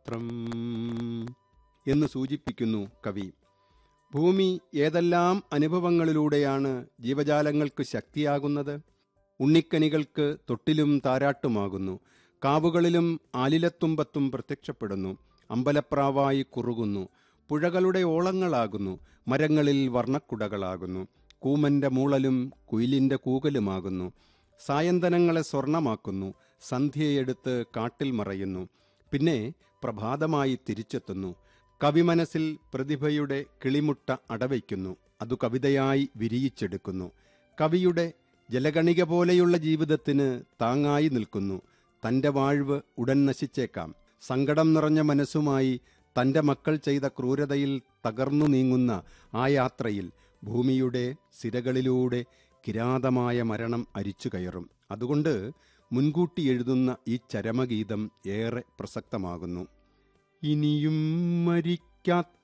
മാത്രം എന്ന് സൂചിപ്പിക്കുന്നു കവി ഭൂമി ഏതെല്ലാം അനുഭവങ്ങളിലൂടെയാണ് ജീവജാലങ്ങൾക്ക് ശക്തിയാകുന്നത് ഉണ്ണിക്കനികൾക്ക് തൊട്ടിലും താരാട്ടുമാകുന്നു കാവുകളിലും ആലിലത്തുമ്പത്തും പ്രത്യക്ഷപ്പെടുന്നു അമ്പലപ്രാവായി കുറുകുന്നു പുഴകളുടെ ഓളങ്ങളാകുന്നു മരങ്ങളിൽ വർണ്ണക്കുടകളാകുന്നു കൂമന്റെ മൂളലും കുയിലിന്റെ കൂകലുമാകുന്നു സായന്തനങ്ങളെ സ്വർണമാക്കുന്നു സന്ധ്യയെടുത്ത് കാട്ടിൽ മറയുന്നു പിന്നെ പ്രഭാതമായി തിരിച്ചെത്തുന്നു കവിമനസ്സിൽ പ്രതിഭയുടെ കിളിമുട്ട അടവയ്ക്കുന്നു അതു കവിതയായി വിരിയിച്ചെടുക്കുന്നു കവിയുടെ ജലഗണിക പോലെയുള്ള ജീവിതത്തിന് താങ്ങായി നിൽക്കുന്നു തന്റെ വാഴ്വ് ഉടൻ നശിച്ചേക്കാം സങ്കടം നിറഞ്ഞ മനസ്സുമായി തന്റെ മക്കൾ ചെയ്ത ക്രൂരതയിൽ തകർന്നു നീങ്ങുന്ന ആ യാത്രയിൽ ഭൂമിയുടെ സിരകളിലൂടെ കിരാതമായ മരണം അരിച്ചു കയറും അതുകൊണ്ട് മുൻകൂട്ടി എഴുതുന്ന ഈ ചരമഗീതം ഏറെ പ്രസക്തമാകുന്നു ഇനിയും മരിക്കാത്ത